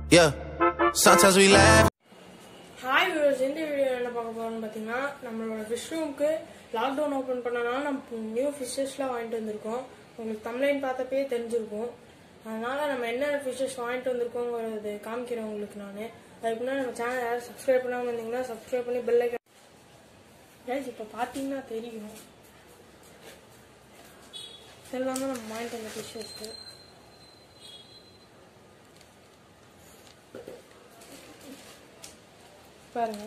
Yeah, sometimes we laugh. Hi viewers இந்த video என்ன பார்க்க போறோம்னு பார்த்தீங்கன்னா நம்மளோட ஃபிஷ் ரூமுக்கு லாக்டவுன் ஓப்பன் பண்ணனால நம்ம நியூ ஃபிஷ்ஷஸ்லாம் வாங்கிட்டு வந்திருக்கோம் உங்களுக்கு தமிழ்லைன் பார்த்தப்பே தெரிஞ்சிருக்கும் அதனால நம்ம என்னென்ன ஃபிஷ்ஷஸ் வாங்கிட்டு வந்திருக்கோங்கிறது காமிக்கிறேன் உங்களுக்கு நான் அதுக்கு முன்னாடி நம்ம சேனல் யாரும் சப்ஸ்கிரைப் பண்ணாமல் இருந்தீங்கன்னா சப்ஸ்கிரைப் பண்ணி பெல் ஐக்கன் கைஸ் இப்போ பார்த்தீங்கன்னா தெரியும் இதெல்லாம் தான் நம்ம வாங்கிட்டு வந்த ஃபிஷ்ஷஸ்க்கு பாருங்க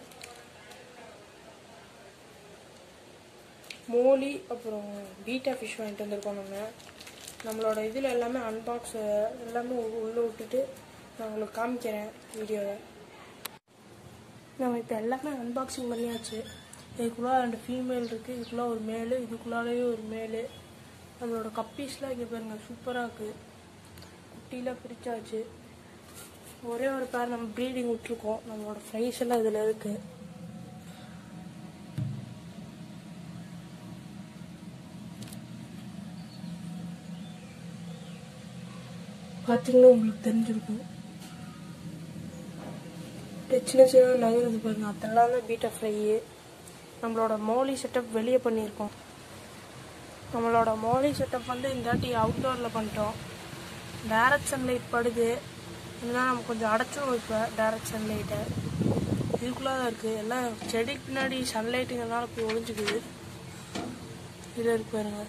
மோலி அப்புறம் பீட்டா ஃபிஷ் வாங்கிட்டு வந்திருக்கோம் நம்ம நம்மளோட இதில் எல்லாமே அன்பாக்ஸ் எல்லாமே உ- உள்ள விட்டுட்டு நான் உங்களுக்கு காமிக்கிறேன் வீடியோவை நம்ம இப்போ எல்லாமே அன்பாக்சிங் பண்ணியாச்சு இதுக்குள்ளே ரெண்டு ஃபீமேல் இருக்குது இதுக்குள்ளே ஒரு மேலு இதுக்குள்ளாலேயே ஒரு மேலு நம்மளோட கப்பீஸ்லாம் இங்கே பாருங்க சூப்பராக இருக்குது குட்டிலாம் பிரிச்சாச்சு ஒரே ஒரு பேர் நம்ம ப்ரீடிங் விட்டுருக்கோம் நம்மளோட ஃப்ரைஸ் எல்லாம் இதில் இருக்கு பார்த்தீங்கன்னா உங்களுக்கு தெரிஞ்சிருக்கும் இந்த சின்ன சின்ன நகருது பாருங்க அதெல்லாம் தான் பீட்டா ஃப்ரை நம்மளோட மோலி செட்டப் வெளியே பண்ணியிருக்கோம் நம்மளோட மோலி செட்டப் வந்து இந்த வாட்டி அவுட்டோரில் பண்ணிட்டோம் டைரக்ட் சன்லைட் படுது இதெல்லாம் நம்ம கொஞ்சம் அடைச்சும் இப்போ டைரக்ட் சன்லைட்டை இதுக்குள்ளே தான் இருக்குது எல்லாம் செடிக்கு பின்னாடி சன்லைட்டுங்கிறனால போய் ஒளிஞ்சுக்குது இதில் இருக்கு பாருங்க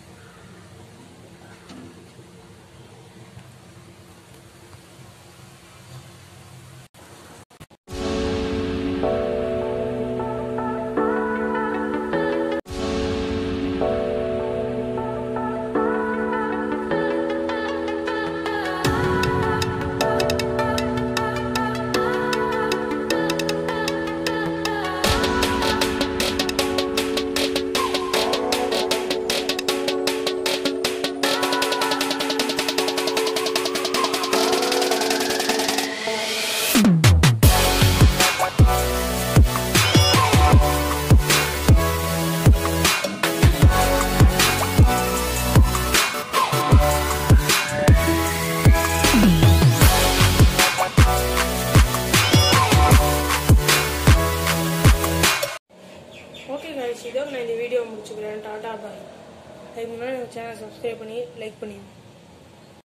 ஓகே கைஸ் இதோட நான் இந்த வீடியோ முடிச்சுக்கிறேன் டாடா பாய் அதுக்கு முன்னாடி சேனல் சப்ஸ்கிரைப் பண்ணி லைக் பண்ணிடுங்க